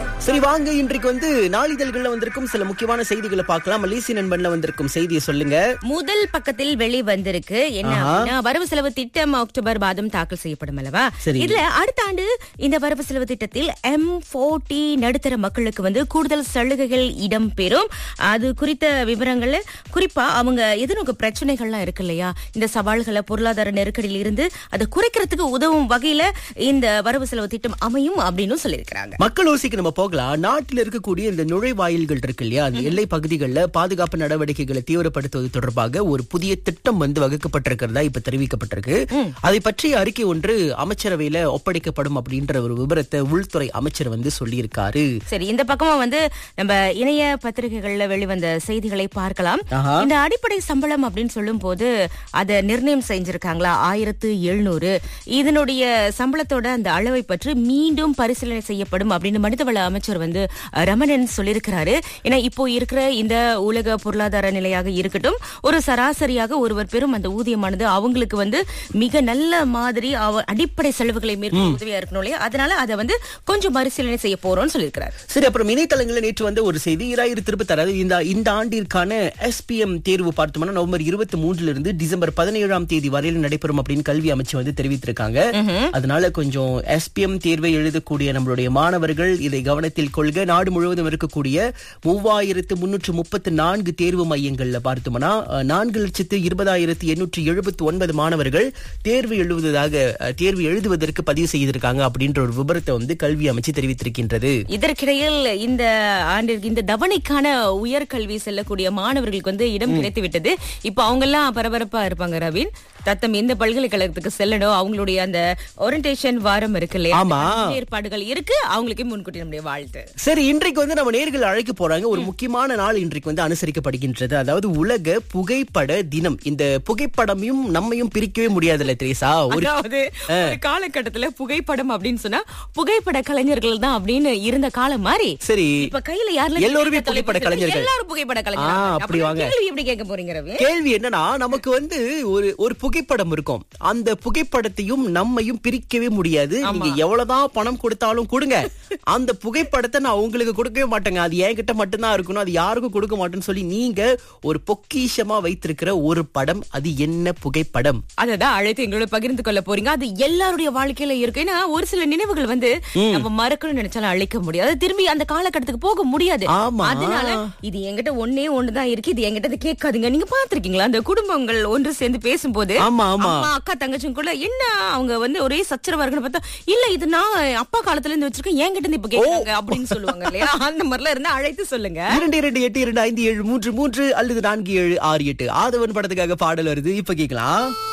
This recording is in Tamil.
சரி வாங்க இன்றைக்கு வந்து நாளிதழ்கள்ல வந்திருக்கும் சில முக்கியமான செய்திகளை பார்க்கலாம் மலேசிய நண்பன்ல வந்திருக்கும் செய்தியை சொல்லுங்க முதல் பக்கத்தில் வெளி வந்திருக்கு என்ன ஆஹா. அப்படின்னா வரவு செலவு திட்டம் அக்டோபர் மாதம் தாக்கல் செய்யப்படும் அல்லவா சரி. இதுல அடுத்த ஆண்டு இந்த வரவு செலவு திட்டத்தில் எம் போர்ட்டி நடுத்தர மக்களுக்கு வந்து கூடுதல் சலுகைகள் இடம்பெறும் அது குறித்த விவரங்கள் குறிப்பா அவங்க எதிர்நோக்கு பிரச்சனைகள்லாம் இருக்கு இல்லையா இந்த சவால்களை பொருளாதார நெருக்கடியில் இருந்து அதை குறைக்கிறதுக்கு உதவும் வகையில இந்த வரவு செலவு திட்டம் அமையும் அப்படின்னு சொல்லியிருக்கிறாங்க மக்கள் ஓசிக்கு நம்ம போகலாம் நாட்டில் இருக்கக்கூடிய இந்த நுழைவாயில்கள் இருக்கு இல்லையா அந்த எல்லை பகுதிகளில் பாதுகாப்பு நடவடிக்கைகளை தீவிரப்படுத்துவது தொடர்பாக ஒரு புதிய திட்டம் வந்து வகுக்கப்பட்டிருக்கிறதா இப்ப தெரிவிக்கப்பட்டிருக்கு அதை பற்றிய அறிக்கை ஒன்று அமைச்சரவையில ஒப்படைக்கப்படும் அப்படின்ற ஒரு விவரத்தை உள்துறை அமைச்சர் வந்து சொல்லியிருக்காரு சரி இந்த பக்கமா வந்து நம்ம இணைய பத்திரிகைகள்ல வெளிவந்த செய்திகளை பார்க்கலாம் ஆஹா. இந்த அடிப்படை சம்பளம் அப்படின்னு சொல்லும் போது அதை நிர்ணயம் செஞ்சிருக்காங்களா ஆயிரத்து எழுநூறு இதனுடைய சம்பளத்தோட அந்த அளவை பற்றி மீண்டும் பரிசீலனை செய்யப்படும் அப்படின்னு மனிதவள அமைச்சர் வந்து அஹ், ரமணன் சொல்லியிருக்கிறாரு ஏன்னா இப்போ இருக்கிற இந்த உலக பொருளாதார நிலையாக இருக்கட்டும் ஒரு சராசரியாக ஒருவர் பெறும் அந்த ஊதியமானது அவங்களுக்கு வந்து மிக நல்ல மாதிரி அவ அடிப்படை செலவுகளை மேற்கொள்ள உதவியா இருக்கணும் இல்லையா அதனால அதை வந்து கொஞ்சம் பரிசீலனை செய்ய போறோம்னு சொல்லியிருக்கிறாரு சரி அப்புறம் இணையதளங்களில் நேற்று வந்த ஒரு செய்தி இராயிரத்தி இருபத்தி ஆறு இந்த இந்த ஆண்டிற்கான எஸ்பிஎம் தேர்வு பார்த்தோம்னா நவம்பர் இருபத்தி மூன்றுல இருந்து டிசம்பர் பதினேழாம் தேதி வரையில் நடைபெறும் அப்படின்னு கல்வி அமைச்சு வந்து தெரிவித்திருக்காங்க அதனால கொஞ்சம் எஸ்பிஎம் தேர்வை எழுதக்கூடிய நம்மளுடைய மாணவர்கள் இதை கவனத்தில் கொள்க நாடு முழுவதும் இருக்கக்கூடிய மூவாயிரத்து முன்னூற்று முப்பத்தி நான்கு தேர்வு மையங்கள்ல பார்த்தோம்னா அஹ், நான்கு லட்சத்து இருபதாயிரத்து எண்ணூற்று எழுபத்தி ஒன்பது மாணவர்கள் தேர்வு எழுதுவதாக அஹ், தேர்வு எழுதுவதற்கு பதிவு செய்திருக்காங்க அப்படின்ற ஒரு விபரத்தை வந்து கல்வி அமைச்சு தெரிவித்திருக்கின்றது இதற்கிடையில் இந்த ஆண்டிற்கு இந்த தவணைக்கான உயர்கல்வி செல்லக்கூடிய மாணவர்களுக்கு வந்து இடம் கிடைத்து விட்டது இப்ப அவங்க எல்லாம் பரபரப்பா இருப்பாங்க ரவீன் தத்தம் எந்த பல்கலைக்கழகத்துக்கு செல்லணும் அவங்களுடைய அந்த ஓரியன்டேஷன் வாரம் இருக்கு இல்லையா ஆமா. அந்த ஏற்பாடுகள் இருக்கு அவங்களுக்கே முன்கூட்டி நம்முடைய வாழ்த்து சரி இன்றைக்கு வந்து நம்ம நேர்கள் அழைக்க போறாங்க ஒரு முக்கியமான நாள் இன்றைக்கு வந்து அனுசரிக்கப்படுகின்றது அதாவது உலக புகைப்பட தினம் இந்த புகைப்படமையும் நம்மையும் பிரிக்கவே முடியாதுல்ல திரேசா ஒரு அதாவது ஒரு காலகட்டத்துல புகைப்படம் அப்படின்னு சொன்னா புகைப்பட கலைஞர்கள் தான் அப்படின்னு இருந்த காலம் மாதிரி சரி இப்ப கையில யாருல எல்லோருமே புகைப்பட கலைஞர்கள். எல்லாரும் புகைப்பட ஆ, கலைஞர்கள் அப்படி வாங்க. கேள்வி எப்படி கேட்க போறீங்க ரவி கேள்வி என்னன்னா நமக்கு வந்து ஒரு ஒரு புகைப்படம் இருக்கும் அந்த புகைப்படத்தையும் நம்மையும் பிரிக்கவே முடியாது நீங்க எவ்வளவுதான் பணம் கொடுத்தாலும் கொடுங்க அந்த புகைப்படத்தை நான் உங்களுக்கு கொடுக்கவே மாட்டேங்க அது என்கிட்ட மட்டும்தான் இருக்கணும் அது யாருக்கும் கொடுக்க மாட்டேன்னு சொல்லி நீங்க ஒரு பொக்கிஷமா வைத்திருக்கிற ஒரு படம் அது என்ன புகைப்படம் அததான் அழைத்து எங்களோட பகிர்ந்து கொள்ள போறீங்க அது எல்லாருடைய வாழ்க்கையில இருக்கு ஏன்னா ஒரு சில நினைவுகள் வந்து நம்ம மறக்கணும்னு நினைச்சாலும் அழைக்க முடியாது அது திரும்பி அந்த காலகட்டத்துக்கு போக முடியாது ஆமா. அதனால இது என்கிட்ட ஒன்னே ஒண்ணுதான் இருக்கு இது என்கிட்ட இதை கேட்காதுங்க நீங்க பாத்திருக்கீங்களா அந்த குடும்பங்கள் ஒன்று சேர்ந்து பேசும்போது ஆமா, ஆமா. அம்மா அக்கா தங்கச்சும் கூட என்ன அவங்க வந்து ஒரே சச்சரவா இருக்குன்னு பார்த்தா இல்ல இது நான் அப்பா காலத்துல இருந்து வச்சிருக்கேன் என்கிட்ட இருந்து இப்ப கேட்காங்க அப்படின்னு சொல்லுவாங்க இல்லையா அந்த மாதிரிலாம் இருந்தா அழைத்து சொல்லுங்க இரண்டு இரண்டு எட்டு இரண்டு ஐந்து ஏழு மூன்று மூன்று அல்லது நான்கு ஏழு ஆறு எட்டு ஆதவன் படத்துக்காக பாடல் வருது இப்ப கேக்கலாம்